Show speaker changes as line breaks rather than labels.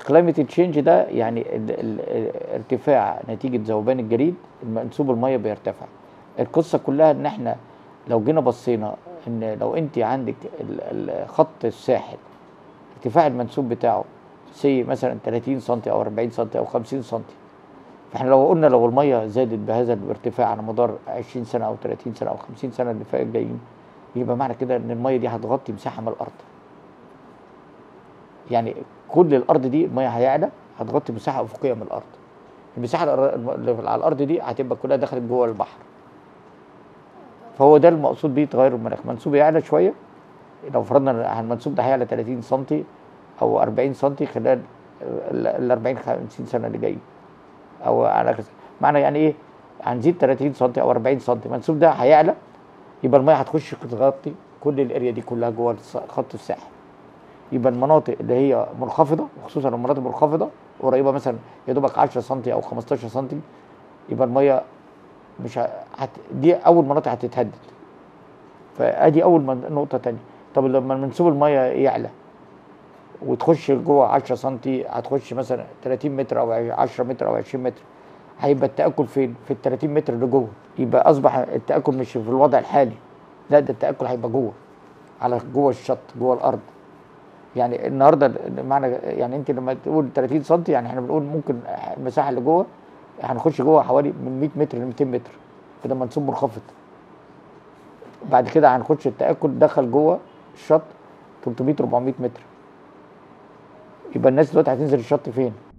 الكلايمت تشينج ده يعني ال ال ارتفاع نتيجه ذوبان الجليد منسوب الميه بيرتفع القصه كلها ان احنا لو جينا بصينا ان لو انت عندك ال- ال- خط الساحل ارتفاع المنسوب بتاعه سي مثلا 30 سم او 40 سم او 50 سم فاحنا لو قلنا لو الميه زادت بهذا الارتفاع على مدار 20 سنه او 30 سنه او 50 سنه اللي فاتت جايين يبقى معنى كده ان الميه دي هتغطي مساحه من الارض يعني كل الارض دي الميه هيعلى هتغطي مساحه افقيه من الارض المساحه الأر- اللي على الارض دي هتبقى كلها دخلت جوه البحر فهو ده المقصود بيه تغير المناخ منسوب يعلى شويه لو فرضنا ان المنسوب ده هيعلى 30 سم او 40 سم خلال ال 40 50 سنه اللي جايين او على كذا معنى يعني ايه هنزيد 30 سم او 40 سم المنسوب ده هيعلى يبقى الميه هتخش تغطي كل الاريا دي كلها جوه الص- خط الساحل يبقى المناطق اللي هي منخفضه وخصوصا المناطق المنخفضه قريبه مثلا يا دوبك 10 سم او 15 سم يبقى الميه مش ه- هت... دي اول مناطق هتتهدد فادي اول من... نقطه تانية طب لما منسوب الميه يعلى وتخش جوه 10 سم هتخش مثلا 30 متر او 10 متر او 20 متر هيبقى التاكل فين؟ في ال 30 متر اللي جوه يبقى اصبح التاكل مش في الوضع الحالي لا ده التاكل هيبقى جوه على جوه الشط جوه الارض يعني النهارده معنى يعني انت لما تقول 30 سم يعني احنا بنقول ممكن المساحه اللي جوه هنخش جوه حوالي من 100 متر ل 200 متر كده منسوب منخفض بعد كده هنخش التاكل دخل جوه الشط 300 400 متر يبقى الناس دلوقتي هتنزل الشط فين؟